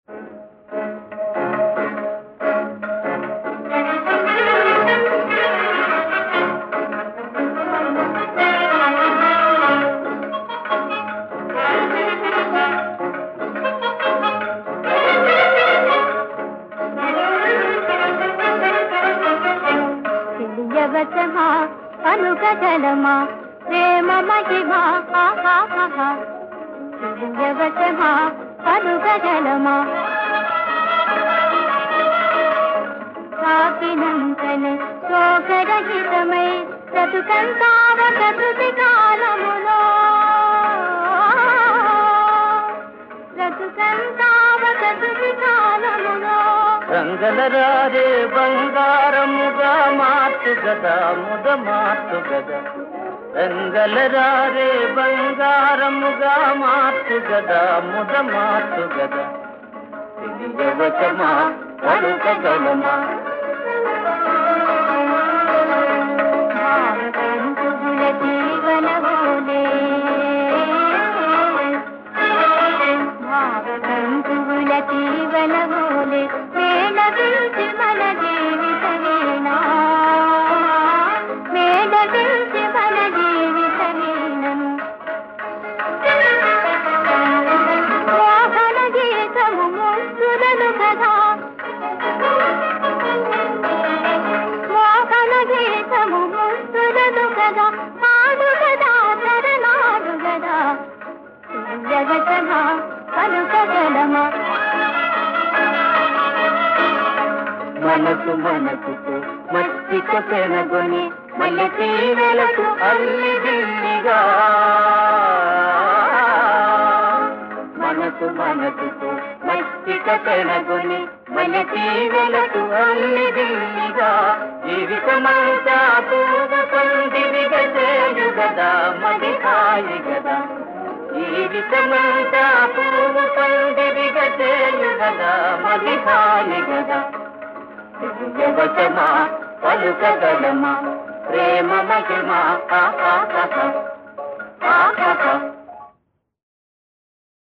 తెలియవచమా అనుగజలమా ప్రేమ మహిమా ఆహాహా తెలియవచమా అనుగజలమా సాకినంతనే శోకరహితమై బ్రతుకంతావ ప్రకృతి కాలములో బ్రతుకంతావ ప్రకృతి కాలములో రంగలరారే బంగారముగా మార్చు గదా ముద మార్చు గదా రంగలరారే బంగారముగా మార్చు గదా ముద మార్చు గదా తెలియవచమా పలుకగలమా భావబంధువుల జీవనమోలే భావబంధువుల జీవనమోలే మేళవించి మన జీవిత వీణా మేళవించి మన జీవిత వీణను మోహన గీతము ముద్దులను కదా మోహన గీతము ముద్దులను కదా పాడు కదా తరనాడు కదా జగతమా పలుకగలమా మనసు మనసుతో మట్టిక పెనగొని మళ్ళీ తీవెలకు అల్లి దిల్లిగా మనసు మనసుతో మట్టిక పెనగొని మళ్ళీ తీవెలకు అల్లి దిల్లిగా జీవితమంతా పూవు పొందివిగా చేయు గదా మది హాయి గదా జీవితమంతా పూవు పొందివిగా చేయు గదా మది హాయి గదా దివ్యవచమా పలుకగలమా ప్రేమ మహిమా ఆహా ఆహా ఆహా